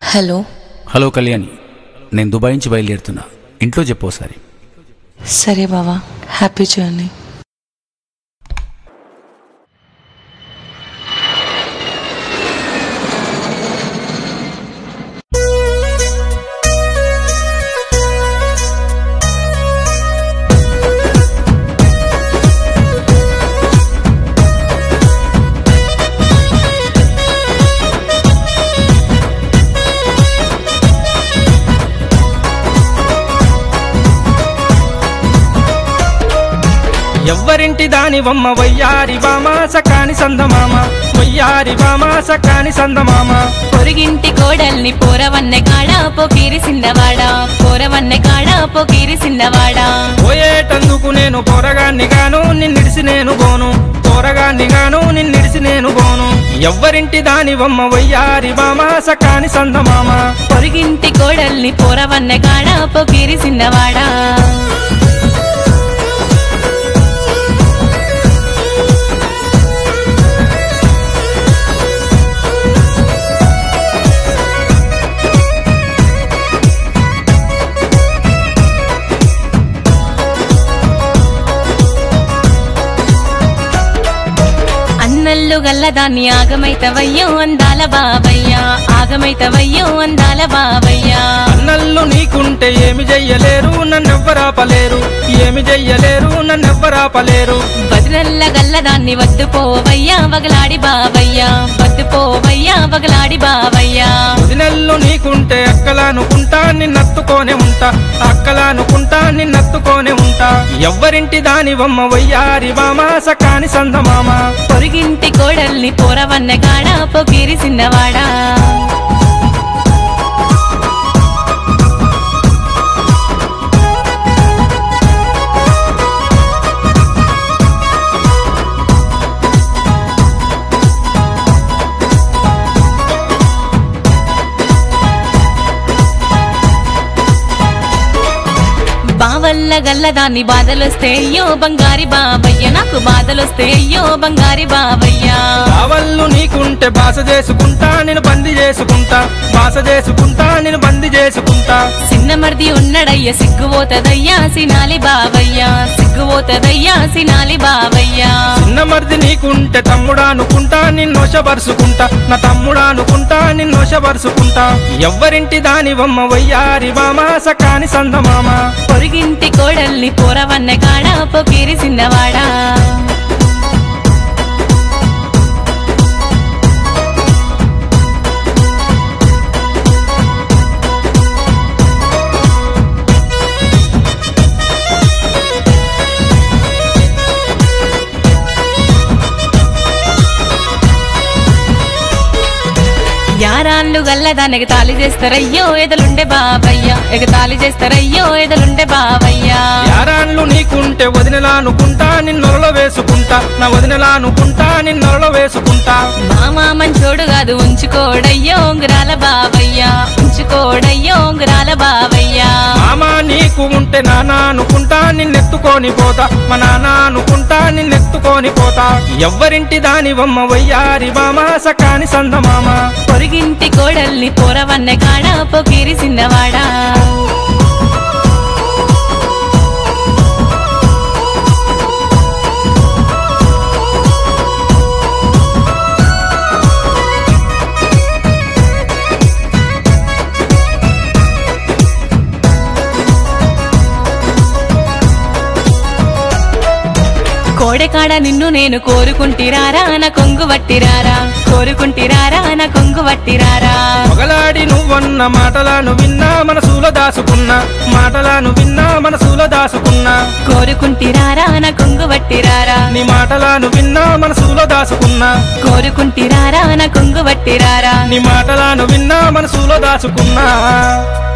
hello hello Kalyani నేను Dubai నుంచి బయలుదేరుతున్నా ఇంట్లో చెప్పు ఒకసారి సరే బావా హ్యాపీ జర్నీ ఎవ్వరింటి దాని బొమ్మ వయ్యారి బామా సకాని సందమామ వయ్యారి బామా సకాని సందమామ పొరుగింటి కోడల్ని పోరవన్నె కాడ పోకీరి సిందవాడ పోరవన్నె కాడ పోకీరి సిందవాడ పోయేటందుకు నేను పోరగాన్ని గాను నిన్నిడిసి నేను పోను పోరగాన్ని గాను నిన్నిడిసి నేను పోను ఎవ్వరింటి దాని బొమ్మ వయ్యారి బామా సకాని సందమామ పొరుగింటి కోడల్ని పోరవన్నె కాడ పోకీరి సిందవాడ అన్నల్లు గల్లదాన్ని ఆగమైతవయ్యో అందాల బావయ్యా ఆగమైతవయ్యో అందాల బావయ్యా అన్నల్లు నీకుంటే ఏమి చెయ్యలేరు నన్నెవ్వరాపలేరు ఏమి చెయ్యలేరు నన్నెవ్వరాపలేరు వదినల్ల గల్లదాన్ని వద్దు పోవయ్యా వగలాడి బావయ్యా వద్దు పోవయ్యా వగలాడి బావయ్యా వదినెల్లు నీకుంటే అక్కలానుకుంటా నిన్నత్తుకోనే ఉంటా అక్కలానుకుంటా నిన్నత్తుకోనే ఉంటా ఎవ్వరింటి దాని బొమ్మ వయ్యారి బామా సకాని సందమామ పొరుగింటి కోడల్ని పోరవన్న కాడ పొగిరి సిన్నవాడా బావల్ల గల్లదాన్ని బాధలొస్తే అయ్యో బంగారి బావయ్య నాకు బాధలొస్తే అయ్యో బంగారి బావయ్యా కావల్లు నీకుంటే బాస చేసుకుంటా నేను బంది చేసుకుంటా బాస చేసుకుంటా నేను బంది చేసుకుంటా చిన్న మరిది ఉన్నడయ్య సిగ్గుపోతదయ్యా సినాలి బావయ్యా సిగ్గుపోతదయ్యా సినాలి బావయ్యా చిన్న మరిది నీకుంటే తమ్ముడా అనుకుంటా నిన్నోషపరుచుకుంటా నా తమ్ముడా అనుకుంటా నిన్నోషపరుచుకుంటా ఎవ్వరింటి దాని బొమ్మ వయ్యారి బామా సకాని సందమామ పొరుగింటి కోడల్ని పోరవన్న కాడ పొకిరి సిన్నవాడా యారాన్లు గల్లదానికి తాళి చేస్తారయ్యో ఎదలుండే బావయ్య ఎగ తాళి చేస్తారయ్యో ఎదలుండే బావయ్యా యారాన్లు నీకుంటే వదినలా అనుకుంటా నిన్నొరలో వేసుకుంటా నా వదినలా అనుకుంటా నిన్నొరలో వేసుకుంటా మామా మంచోడు కాదు ఉంచుకోడయ్యో ఉంగరాల బావయ్యా ఉంచుకోడయ్యో ఉంగరాల బావయ్యా మామా నీకు ఉంటే నాన్న అనుకుంటా నిన్నెత్తుకొని పోతా మా నాన్న అనుకుంటా నిన్నెత్తుకొని పోతా ఎవ్వరింటి దాని బొమ్మ వయ్యారి బామా సకాని సందమామ పొరుగింటి కోడల్ని పోరవన్న కాడ పొకిరి సిన్నవాడా కోడెకాడ నిన్ను నేను కోరుకుంటిరారా నా కొంగు వట్టిరారా కోరుకుంటిరారా నా కొంగు వట్టిరారా మొగలాడి నువ్వన్న మాటలను విన్నా మనసులో దాసుకున్నా మాటలను విన్నా మనసులో దాసుకున్నా కోరుకుంటిరారా నా కొంగు వట్టిరారా నీ మాటలను విన్నా మనసులో దాసుకున్నా కోరుకుంటిరారా నా కొంగు వట్టిరారా నీ మాటలను విన్నా మనసులో దాచుకున్నా